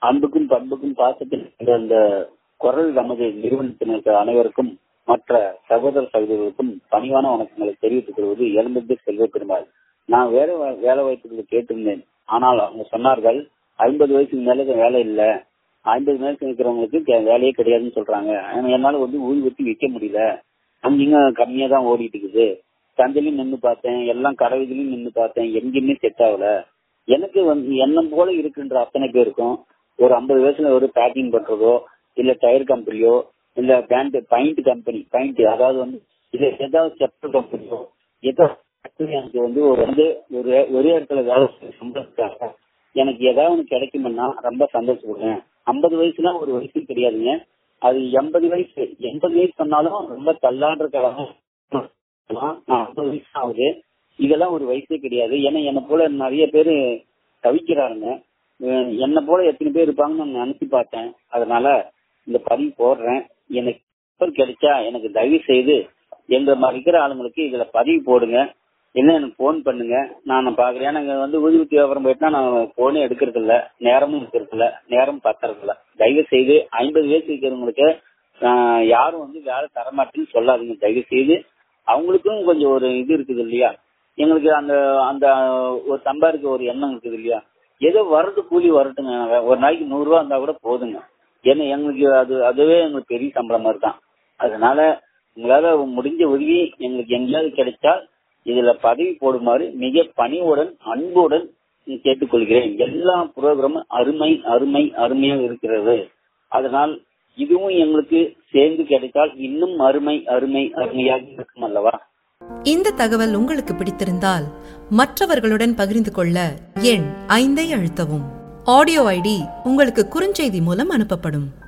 அன்புக்கும் பண்புக்கும் பாசத்தில் அந்த குரல் நமது நிறுவனத்தினருக்கு அனைவருக்கும் மற்ற சகோதர சகோதரர்களுக்கும் பணிவான வணக்கங்களை தெரிவித்துக் கொள்வது எழுந்தது செல்வ பெருமாள் நான் வேற வேலை வாய்ப்புகளை கேட்டிருந்தேன் ஆனால் அவங்க சொன்னார்கள் ஐம்பது வயசுக்கு மேல வேலை இல்ல ஐம்பது வயசு இருக்கிறவங்களுக்கு வேலையே கிடையாதுன்னு சொல்றாங்க என்னால வந்து ஊதி விற்க முடியல அங்கிங்க கம்மியா தான் ஓடிட்டு இருக்குது சந்தையிலும் நின்று பார்த்தேன் எல்லாம் கடவுளையும் நின்று பார்த்தேன் எங்கேயுமே செட் ஆகல எனக்கு வந்து எண்ணம் போல இருக்குன்ற அத்தனை பேருக்கும் ஒரு ஐம்பது வயசுல ஒரு பேக்கிங் பண்றதோ இல்ல டயர் கம்பெனியோ இல்ல பேண்ட் பைண்ட் கம்பெனி பைண்ட் அதாவது வந்து இல்ல ஏதாவது செப்பல் கம்பெனியோ ஏதோ எனக்கு வந்து ஒரு வந்து ஒரு ஒரே இடத்துல வேலை சம்பளத்துக்காக எனக்கு ஏதாவது ஒன்று கிடைக்கும்னா ரொம்ப சந்தோஷப்படுவேன் ஐம்பது வயசுனா ஒரு வயசு கிடையாதுங்க அது எண்பது வயசு எண்பது வயசு சொன்னாலும் ரொம்ப தள்ளாடுற காலம் ஐம்பது வயசு ஆகுது இதெல்லாம் ஒரு வயசே கிடையாது ஏன்னா என்னை போல நிறைய பேர் தவிக்கிறாருங்க என்னை போல எத்தனை பேர் இருப்பாங்கன்னு நான் நினைச்சு பார்த்தேன் அதனால இந்த பதிவு போடுறேன் எனக்கு கிடைச்சா எனக்கு தயவு செய்து எங்க மாதிரி இருக்கிற ஆளுங்களுக்கு இதுல பதிவு போடுங்க இல்ல எனக்கு போன் பண்ணுங்க நான் பாக்குறேன் ஏன்னா வந்து ஊதிபத்தி வியாபாரம் போயிட்டா நான் போனே எடுக்கிறது இல்ல நேரமும் இருக்கிறது இல்ல நேரம் பத்துறது இல்ல தயவு செய்து ஐம்பது வயசு இருக்கிறவங்களுக்கு யாரும் வந்து வேலை தரமாட்டேன்னு சொல்லாதீங்க தயவு செய்து அவங்களுக்கும் கொஞ்சம் ஒரு இது இருக்குது இல்லையா எங்களுக்கு அந்த அந்த ஒரு சம்பாதிக்க ஒரு எண்ணம் இருக்குது இல்லையா ஏதோ வரது கூலி வரட்டுங்க ஒரு நாளைக்கு நூறு ரூபா இருந்தா கூட போதுங்க ஏன்னா எங்களுக்கு அது அதுவே எங்களுக்கு பெரிய சம்பளம் மாதிரி தான் அதனால உங்களால முடிஞ்ச உதவி எங்களுக்கு எங்கேயாவது கிடைச்சா இதுல பதவி போடுமாறு மிக பணிவுடன் அன்புடன் கேட்டுக்கொள்கிறேன் எல்லா புரோகிராமும் அருமை அருமை அருமையாக இருக்கிறது அதனால் இதுவும் எங்களுக்கு சேர்ந்து கிடைத்தால் இன்னும் அருமை அருமை அருமையாக இருக்கும் அல்லவா இந்த தகவல் உங்களுக்கு பிடித்திருந்தால் மற்றவர்களுடன் பகிர்ந்து கொள்ள எண் ஐந்தை அழுத்தவும் ஆடியோ ஐடி உங்களுக்கு குறுஞ்செய்தி மூலம் அனுப்பப்படும்